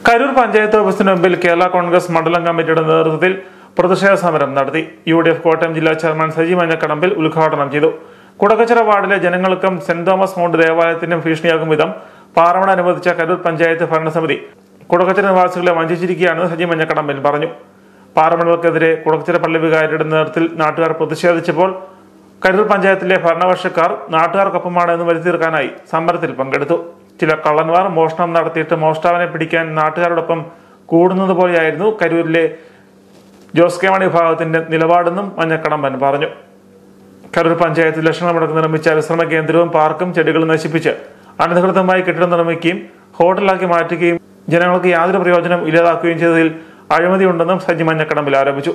കരൂർ പഞ്ചായത്ത് ഓഫീസിന് മുമ്പിൽ കേരള കോൺഗ്രസ് മണ്ഡലം കമ്മിറ്റിയുടെ നേതൃത്വത്തിൽ പ്രതിഷേധ സമരം നടത്തി യു ഡി എഫ് കോട്ടയം ജില്ലാ ചെയർമാൻ സജി മഞ്ഞക്കടമ്പിൽ ഉദ്ഘാടനം ചെയ്തു കുടക്കച്ചിറ വാർഡിലെ ജനങ്ങൾക്കും സെന്റ് തോമസ് മൗണ്ട് ദേവാലയത്തിനും ഭീഷണിയാകും വിധം പാറമണ അനുവദിച്ച കരൂർ പഞ്ചായത്ത് ഭരണസമിതി കുടക്കച്ചിറ നിവാസികളെ വഞ്ചിച്ചിരിക്കുകയാണെന്ന് സജി മഞ്ഞക്കടമ്പിൽ പറഞ്ഞു പാറമണകൾക്കെതിരെ കുടക്കച്ചിറ പള്ളി വികാരിയുടെ നേതൃത്വത്തിൽ നാട്ടുകാർ പ്രതിഷേധിച്ചപ്പോൾ കരൂർ പഞ്ചായത്തിലെ ഭരണപക്ഷക്കാർ നാട്ടുകാർക്കൊപ്പമാണ് എന്ന് വരുത്തി തീർക്കാനായി സമരത്തിൽ പങ്കെടുത്തു ചില കള്ളന്മാർ മോഷണം നടത്തിയിട്ട് മോഷ്ടാവിനെ പിടിക്കാൻ നാട്ടുകാരോടൊപ്പം കൂടുന്നത് പോലെയായിരുന്നു കരൂരിലെ ജോസ് കെ മാണി വിഭാഗത്തിന്റെ നിലപാടെന്നും മഞ്ഞക്കടമ്പൻ പറഞ്ഞു കരൂർ പഞ്ചായത്ത് ലക്ഷങ്ങൾ മുടക്ക് നിർമ്മിച്ച വിശ്രമ കേന്ദ്രവും പാർക്കും ചെടികളും നശിപ്പിച്ച് അനധികൃതമായി കെട്ടിടം നിർമ്മിക്കുകയും ഹോട്ടലാക്കി മാറ്റുകയും ജനങ്ങൾക്ക് യാതൊരു പ്രയോജനം ഇല്ലാതാക്കുകയും ചെയ്തതിൽ അഴിമതിയുണ്ടെന്നും സജി മഞ്ഞക്കടമ്പിൽ ആരോപിച്ചു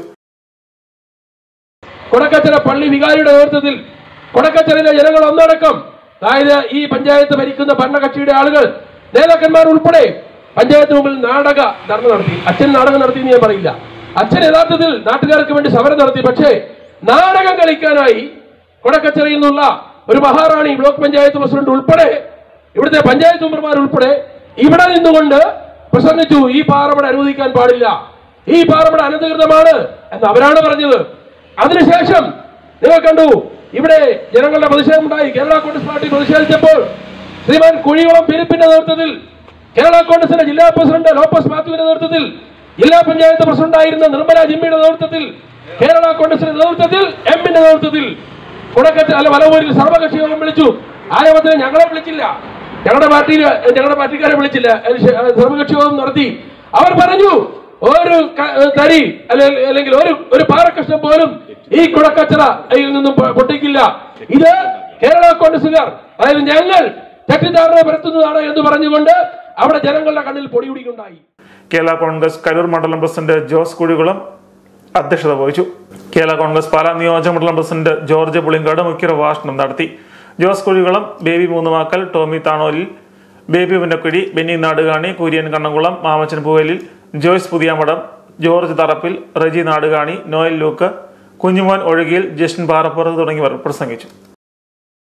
കൊടക്കച്ചിറ പള്ളി വികാരിയുടെ നേതൃത്വത്തിൽ കൊടക്കച്ചിറയിലെ ജനങ്ങൾ ഒന്നടക്കം അതായത് ഈ പഞ്ചായത്ത് ഭരിക്കുന്ന ഭരണകക്ഷിയുടെ ആളുകൾ നേതാക്കന്മാർ ഉൾപ്പെടെ പഞ്ചായത്ത് മുമ്പിൽ നാടക ധർണ നടത്തി അച്ഛൻ നാടകം നടത്തി എന്ന് ഞാൻ പറയില്ല അച്ഛൻ യഥാർത്ഥത്തിൽ നാട്ടുകാർക്ക് വേണ്ടി സമരം നടത്തി പക്ഷേ നാടകം കളിക്കാനായി കൊടക്കച്ചിറയിൽ നിന്നുള്ള ഒരു മഹാറാണി ബ്ലോക്ക് പഞ്ചായത്ത് പ്രസിഡന്റ് ഉൾപ്പെടെ ഇവിടുത്തെ പഞ്ചായത്ത് മെമ്പർമാർ ഉൾപ്പെടെ ഇവിടെ നിന്നുകൊണ്ട് പ്രസംഗിച്ചു ഈ പാറമട അനുവദിക്കാൻ പാടില്ല ഈ പാറമട അനധികൃതമാണ് എന്ന് അവരാണ് പറഞ്ഞത് അതിനുശേഷം നിങ്ങൾ കണ്ടു ഇവിടെ ജനങ്ങളുടെ പ്രതിഷേധം ഉണ്ടായി കേരള കോൺഗ്രസ് പാർട്ടി പ്രതിഷേധിച്ചപ്പോൾ ശ്രീമാൻ കുഴികുളം ഫിലിപ്പിന്റെ നേതൃത്വത്തിൽ കേരള കോൺഗ്രസിന്റെ ജില്ലാ പ്രസിഡന്റ് ലോപ്പസ് മാത്യുവിന്റെ നേതൃത്വത്തിൽ ജില്ലാ പഞ്ചായത്ത് പ്രസിഡന്റായിരുന്ന നിർമ്മല ജിമ്മിയുടെ നേതൃത്വത്തിൽ കേരള കോൺഗ്രസിന്റെ നേതൃത്വത്തിൽ എമ്മിന്റെ നേതൃത്വത്തിൽ കുടക്കത്ത് അല്ല വലവൂരിൽ സർവകക്ഷി യോഗം വിളിച്ചു ആരവത്തിന് ഞങ്ങളെ വിളിച്ചില്ല ഞങ്ങളുടെ പാർട്ടിയിൽ ഞങ്ങളുടെ പാർട്ടിക്കാരെ വിളിച്ചില്ല അതിന് ശേ- സർവകക്ഷി യോഗം നടത്തി അവർ പറഞ്ഞു ഒരു ക- തരി അല്ലെ- അല്ലെങ്കിൽ ഒരു ഒരു പാറക്കഷ്ണം പോലും ഈ കുടക്കച്ചറയിൽ നിന്നും പൊ- പൊട്ടിക്കില്ല ഇത് കേരള കോൺഗ്രസുകാർ അതായത് ഞങ്ങൾ തെറ്റിദ്ധാരണ പരത്തുന്നതാണ് എന്ന് പറഞ്ഞുകൊണ്ട് അവിടെ ജനങ്ങളുടെ കണ്ണിൽ പൊടിയുടിക്കുണ്ടായി കേരള കോൺഗ്രസ് കരൂർ മണ്ഡലം പ്രസിഡന്റ് ജോസ് കുഴികുളം അധ്യക്ഷത വഹിച്ചു കേരള കോൺഗ്രസ് പാലാ നിയോജക മണ്ഡലം പ്രസിഡന്റ് ജോർജ് പുളിങ്കാട് മുഖ്യപ്രഭാഷണം നടത്തി ജോസ് കുഴികുളം ബേബി മൂന്നുമാക്കൽ ടോമി താണോലിൽ ബേബി പുന്നക്കുഴി ബെന്നി നാടുകാണി കുര്യൻ കണ്ണംകുളം മാമച്ചൻ പൂവലിൽ ജോയ്സ് പുതിയമഠം ജോർജ് തറപ്പിൽ റജി നാടുകാണി നോയൽ ലൂക്ക് കുഞ്ഞുമോൻ ഒഴുകിയിൽ ജസ്റ്റിൻ പാറപ്പുറത്ത് തുടങ്ങിയവർ പ്രസംഗിച്ചു